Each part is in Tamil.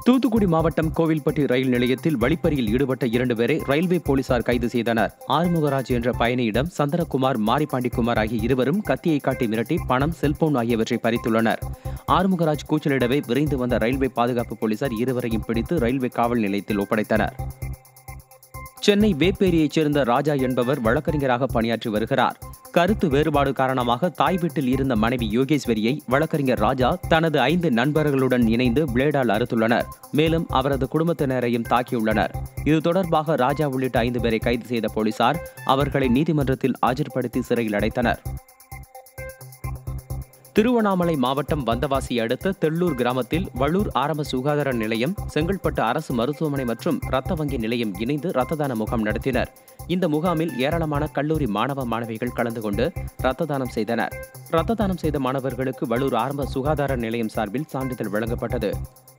தூத்துக்குடி மாவட்டம் கோவில்பட்டி ரயில் நிலையத்தில் வழிப்பறியில் ஈடுபட்ட இரண்டு பேரை ரயில்வே போலீசார் கைது செய்தனர் ஆறுமுகராஜ் என்ற பயணியிடம் சந்திரகுமார் மாரிபாண்டிக்குமார் ஆகிய இருவரும் கத்தியை காட்டி மிரட்டி பணம் செல்போன் ஆகியவற்றை பறித்துள்ளனர் ஆறுமுகராஜ் கூச்சலிடவே விரைந்து வந்த ரயில்வே பாதுகாப்பு போலீசார் இருவரையும் பிடித்து ரயில்வே காவல் நிலையத்தில் ஒப்படைத்தனர் சென்னை வேப்பேரியைச் சேர்ந்த ராஜா என்பவர் வழக்கறிஞராக பணியாற்றி வருகிறார் கருத்து வேறுபாடு காரணமாக தாய் வீட்டில் இருந்த மனைவி யோகேஸ்வரியை வழக்கறிஞர் ராஜா தனது ஐந்து நண்பர்களுடன் இணைந்து பிளேடால் அறுத்துள்ளனர் மேலும் அவரது குடும்பத்தினரையும் தாக்கியுள்ளனர் இது தொடர்பாக ராஜா உள்ளிட்ட ஐந்து பேரை கைது செய்த போலீசார் அவர்களை நீதிமன்றத்தில் ஆஜர்படுத்தி சிறையில் அடைத்தனர் திருவண்ணாமலை மாவட்டம் வந்தவாசி அடுத்த தெள்ளூர் கிராமத்தில் வள்ளூர் ஆரம்ப சுகாதார நிலையம் செங்கல்பட்டு அரசு மருத்துவமனை மற்றும் இரத்த வங்கி நிலையம் இணைந்து இரத்த தான முகாம் நடத்தினர் இந்த முகாமில் ஏராளமான கல்லூரி மாணவ மாணவிகள் கலந்து கொண்டு இரத்த தானம் செய்தனர் இரத்த தானம் செய்த மாணவர்களுக்கு வள்ளூர் ஆரம்ப சுகாதார நிலையம் சார்பில் சான்றிதழ் வழங்கப்பட்டது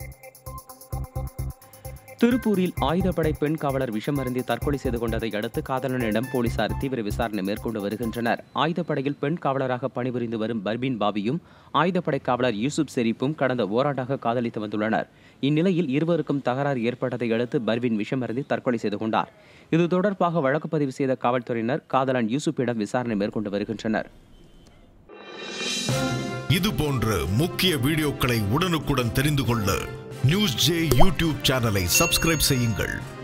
திருப்பூரில் ஆயுதப்படை பெண் காவலர் விஷமருந்தி தற்கொலை செய்து கொண்டதை அடுத்து காதலனிடம் போலீசார் தீவிர விசாரணை மேற்கொண்டு வருகின்றனர் ஆயுதப்படையில் பெண் காவலராக பணிபுரிந்து வரும் பர்பீன் பாபியும் ஆயுதப்படை காவலர் யூசுப் ஷெரீப்பும் கடந்த ஓராண்டாக காதலித்து வந்துள்ளனர் இந்நிலையில் இருவருக்கும் தகராறு ஏற்பட்டதை அடுத்து பர்வீன் விஷமருந்தி தற்கொலை செய்து கொண்டார் இது தொடர்பாக வழக்கு பதிவு செய்த காவல்துறையினர் காதலன் யூசுப்பிடம் விசாரணை மேற்கொண்டு வருகின்றனர் இது போன்ற முக்கிய வீடியோக்களை உடனுக்குடன் தெரிந்து கொள்ள நியூஸ் ஜே யூடியூப் சேனலை சப்ஸ்கிரைப் செய்யுங்கள்